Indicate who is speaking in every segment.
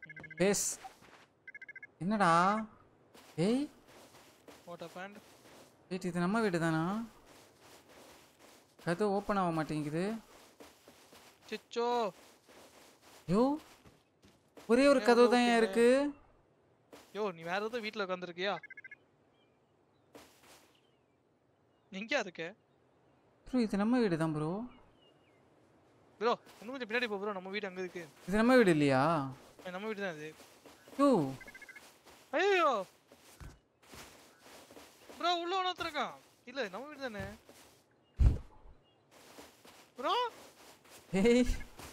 Speaker 1: Base என்னடா ஏய்
Speaker 2: what happened
Speaker 1: wait இது நம்ம வீடு தானா கதவு ஓப்பன் ஆக மாட்டேங்குது
Speaker 2: சிச்சோ
Speaker 1: யோ ஒரே ஒரு
Speaker 2: ஏன்
Speaker 1: கதவு
Speaker 2: அவ்வளோ
Speaker 1: தான் ஏன்
Speaker 2: open?
Speaker 1: இருக்கு
Speaker 2: யோ நீ வேற ஏதோ வீட்ல உட்காந்துருக்கியா எங்கயா இருக்க
Speaker 1: ப்ரோ இது நம்ம வீடு தான் ப்ரோ
Speaker 2: ப்ரோ இன்னும் கொஞ்சம் பின்னாடி போ ப்ரோ நம்ம வீடு அங்க இருக்கு
Speaker 1: இது நம்ம வீடு இல்லையா
Speaker 2: ஏய், நம்ம வீடு தான் இது
Speaker 1: யோ
Speaker 2: ஐயோ ப்ரோ உள்ள ஒன்று இருக்கான் இல்ல நம்ம வீடு தானே ப்ரோ
Speaker 1: ஏய்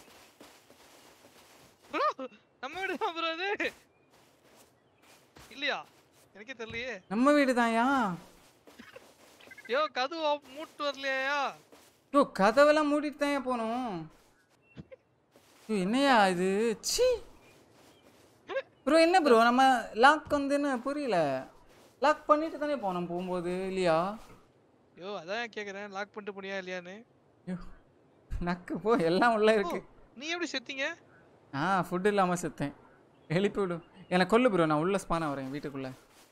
Speaker 2: ப்ரோ நம்ம வீடு தான் ப்ரோ அது இல்லையா எனக்கே தெரியலையே
Speaker 1: நம்ம வீடு தான்யா
Speaker 2: யோ கதவு op- மூட்டு வரலையா
Speaker 1: யோ கதவெல்லாம் மூடிட்டு தான் ஏன் போனோம் யோ என்னையா இது சி ப்ரோ என்ன ப்ரோ நம்ம லாக் வந்துன்னு புரியல லாக் பண்ணிட்டு தானே போனோம் போகும்போது இல்லையா
Speaker 2: யோ அதான் கேக்குறேன் லாக் பண்ணிட்டு போனியா இல்லையான்னு
Speaker 1: யோ நக்கு போ எல்லாம் உள்ள இருக்கு
Speaker 2: நீ எப்படி செத்தீங்க
Speaker 1: ஆ ஃபுட் இல்லாமல் செத்தேன் எழுப்பி விடு என்னை கொல்லு ப்ரோ நான் உள்ள ஸ்பான வரேன் வீட்டுக்குள்ள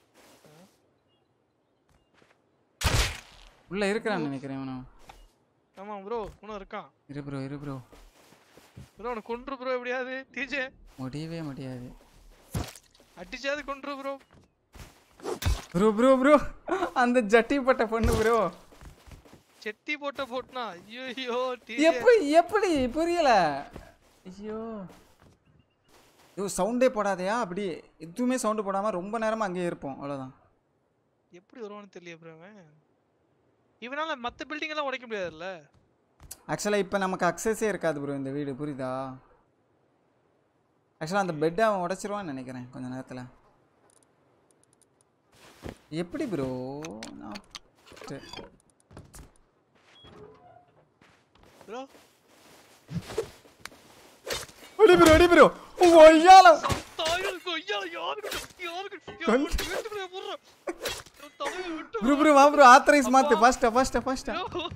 Speaker 1: உள்ள இருக்கிறான்னு நினைக்கிறேன் இவனும்
Speaker 2: ஆமா ப்ரோ இன்னும் இருக்கான்
Speaker 1: இரு ப்ரோ இரு ப்ரோ
Speaker 2: ப்ரோ அவனை கொன்று ப்ரோ எப்படியாவது டீச்சே
Speaker 1: முடியவே முடியாது
Speaker 2: அடிச்சாது கொன்று ப்ரோ
Speaker 1: ப்ரோ ப்ரோ ப்ரோ அந்த ஜட்டி பட்ட பொண்ணு ப்ரோ
Speaker 2: செட்டி போட்ட போட்டுனா ஐயோ ஐயோ டீச்சே
Speaker 1: எப்படி எப்படி புரியல ஐயோ ஐயோ சவுண்டே போடாதயா அப்படி எதுவுமே சவுண்டு போடாமல் ரொம்ப நேரமாக அங்கேயே இருப்போம் அவ்வளோதான்
Speaker 2: எப்படி வருவான்னு தெரியல ப்ரோ அவன் இவனால மத்த பில்டிங் எல்லாம் உடைக்க முடியாதுல்ல
Speaker 1: ஆக்சுவலாக இப்போ நமக்கு அக்சஸே இருக்காது ப்ரோ இந்த வீடு புரியுதா ஆக்சுவலாக அந்த பெட்டை அவன் உடைச்சிருவான்னு நினைக்கிறேன் கொஞ்ச நேரத்தில் எப்படி ப்ரோ நான் சரி.
Speaker 2: ப்ரோ
Speaker 1: அடி ப்ரோ அடி ப்ரோ ஒய்யால
Speaker 2: தாயில் கொய்யா யாருக்கு யாருக்கு யாருக்கு விட்டு ப்ரோ போடுற தாயில் விட்டு
Speaker 1: ப்ரோ ப்ரோ வா ப்ரோ ஆத்தரைஸ் மாத்து ஃபர்ஸ்ட் ஃபர்ஸ்ட் ஃபர்ஸ்ட்
Speaker 2: ப்ரோ